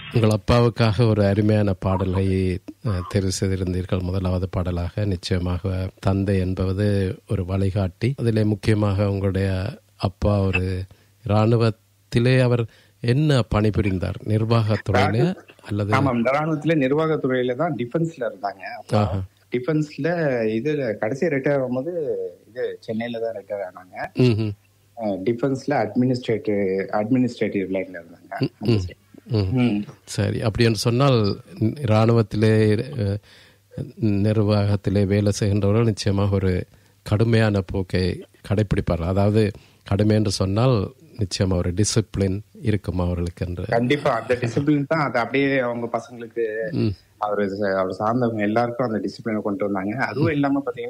உங்கள் அப்பாவுக்காக ஒரு அருமையான பாடலை அஹ், தெரிவு செய்திருந்தீர்கள் முதலாவது பாடலாக நிச்சயமாக தந்தை என்பது ஒரு வழிகாட்டி அதிலே முக்கியமாக உங்களுடைய அப்பா ஒரு இராணுவத்திலே அவர் என்ன பணிபுரிந்தார் நிர்வாகத்துறையிலே அல்லது ஆமாம் இந்த ராணுவத்துல நிர்வாகத்துறையில தான் டிஃபென்ஸ்ல இருந்தாங்க அப்பா. ஆஹா. டிஃபென்ஸ்ல இது கடைசி ரிட்டையர் ஆகும்போது இது சென்னையில தான் ரிட்டையர் ஆனாங்க ம்ஹும். டிஃபென்ஸ்ல அட்மினிஸ்ட்ரேட்டிவ் அட்மினிஸ்ட்ரேட்டிவ் லைன்ல இருந்தாங்க அந்த side. ம். ம். சரி அப்படி என்று சொன்னால் இராணுவத்திலே அஹ், நிர்வாகத்திலே வேலை செய்கின்றவர்கள் நிச்சயமாக ஒரு கடுமையான போக்கை கடைபிடிப்பார் அதாவது கடுமை என்று சொன்னால் நிச்சயமா ஒரு டிசிப்ளின் இருக்கும் அவர்களுக்கு என்று கண்டிப்பா அந்த டிசிப்ளின் தான் அது அப்படியே அவங்க பசங்களுக்கு ம். அவரு அவர் சார்ந்தவங்க எல்லாருக்கும் அந்த டிசிப்ளினை கொண்டு வந்தாங்க அதுவும் இல்லாம பாத்தீங்கன்னா